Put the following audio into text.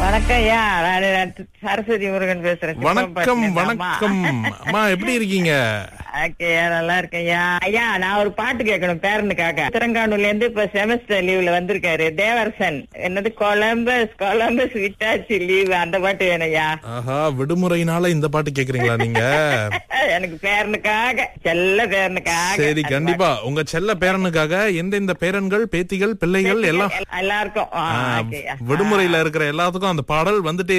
வணக்கம் ஐயா நான் சரஸ்வதி முருகன் பேசுறேன் வணக்கம் சிப்பம்பட்டினம் வணக்கம் அம்மா எப்படி இருக்கீங்க ஓகேயா நல்லா இருக்கேன் ஐயா ஐயா நான் ஒரு பாட்டு கேட்கணும் பேரனுக்காக திரங்கானூர்ல இருந்து இப்ப செமஸ்டர் லீவ்ல வந்திருக்காரு தேவரசன் என்னது கொலம்பஸ் கொலம்பஸ் விட்டாச்சு லீவ் அந்த பாட்டு வேணும் ஐயா ஆஹா விடுமுறையினால இந்த பாட்டு கேக்குறீங்களா நீங்க எனக்கு பேரனுக்காக செல்ல பேரனுக்காக சரி கண்டிப்பா உங்க செல்ல பேரனுக்காக எந்தெந்த பேரன்கள் பேத்திகள் பிள்ளைகள் எல்லாம் எல்லாருக்கும் ஆ, ஆ, ஓகேயா. விடுமுறையில இருக்கிற எல்லாத்துக்கும் அந்த பாடல் வந்துட்டே